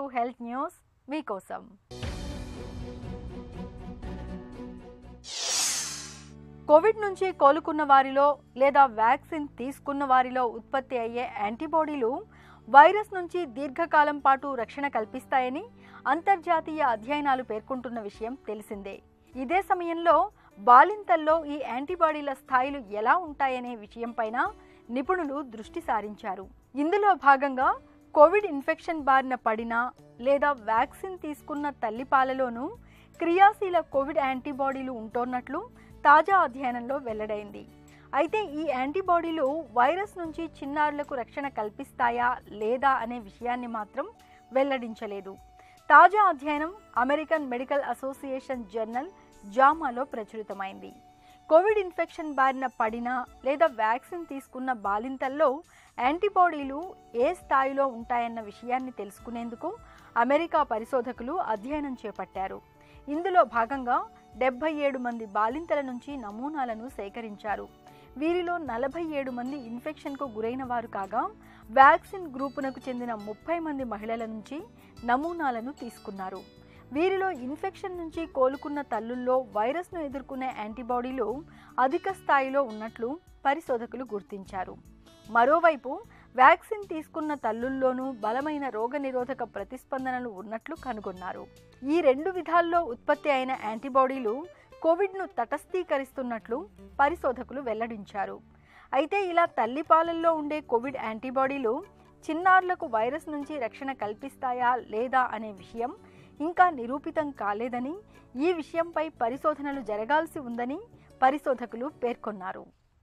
health news మీకోసం Covid నుంచి కోలుకున్న వారిలో లేదా వ్యాక్సిన్ తీసుకున్న వారిలో ఉత్పత్తి అయ్యే యాంటీబాడీలు వైరస్ నుంచి దీర్ఘకాలం పాటు రక్షణ కల్పిస్తాయని అంతర్జాతీయ అధ్యయనాలు పేర్కొంటున్న విషయం తెలిసిందే ఇదే సమయంలో బాలింతల్లో ఈ యాంటీబాడీల స్థాయిలు ఎలా ఉంటాయనే విషయంపైన నిపుణులు దృష్టి సారించారు ఇందులో భాగంగా కోవిడ్ ఇన్ఫెక్షన్ బారిన పడిన లేదా వ్యాక్సిన్ తీసుకున్న తల్లిపాలలోనూ క్రియాశీల కోవిడ్ యాంటీబాడీలు ఉంటున్నట్లు తాజా అధ్యయనంలో వెల్లడైంది అయితే ఈ యాంటీబాడీలు వైరస్ నుంచి చిన్నారులకు రక్షణ కల్పిస్తాయా లేదా అనే విషయాన్ని మాత్రం వెల్లడించలేదు తాజా అధ్యయనం అమెరికన్ మెడికల్ అసోసియేషన్ జర్నల్ జామాలో ప్రచురితమైంది కోవిడ్ ఇన్ఫెక్షన్ బారిన పడిన లేదా వ్యాక్సిన్ తీసుకున్న బాలింతల్లో యాంటీబాడీలు ఏ స్థాయిలో ఉంటాయన్న విషయాన్ని తెలుసుకునేందుకు అమెరికా పరిశోధకులు అధ్యయనం చేపట్టారు ఇందులో భాగంగా డెబ్బై ఏడు మంది బాలింతల నుంచి నమూనాలను సేకరించారు వీరిలో నలభై ఏడు మంది ఇన్ఫెక్షన్కు గురైన వారు కాగా వ్యాక్సిన్ గ్రూపునకు చెందిన ముప్పై మంది మహిళల నుంచి నమూనాలను తీసుకున్నారు వీరిలో ఇన్ఫెక్షన్ నుంచి కోలుకున్న తల్లుల్లో వైరస్ను ఎదుర్కొనే యాంటీబాడీలు అధిక స్థాయిలో ఉన్నట్లు పరిశోధకులు గుర్తించారు మరోవైపు వ్యాక్సిన్ తీసుకున్న తల్లుల్లోనూ బలమైన రోగనిరోధక ప్రతిస్పందనలు ఉన్నట్లు కనుగొన్నారు ఈ రెండు విధాల్లో ఉత్పత్తి అయిన యాంటీబాడీలు కోవిడ్ను తటస్థీకరిస్తున్నట్లు పరిశోధకులు వెల్లడించారు అయితే ఇలా తల్లిపాలల్లో ఉండే కోవిడ్ యాంటీబాడీలు చిన్నారులకు వైరస్ నుంచి రక్షణ కల్పిస్తాయా లేదా అనే విషయం ఇంకా నిరూపితం కాలేదని ఈ విషయంపై పరిశోధనలు జరగాల్సి ఉందని పరిశోధకులు పేర్కొన్నారు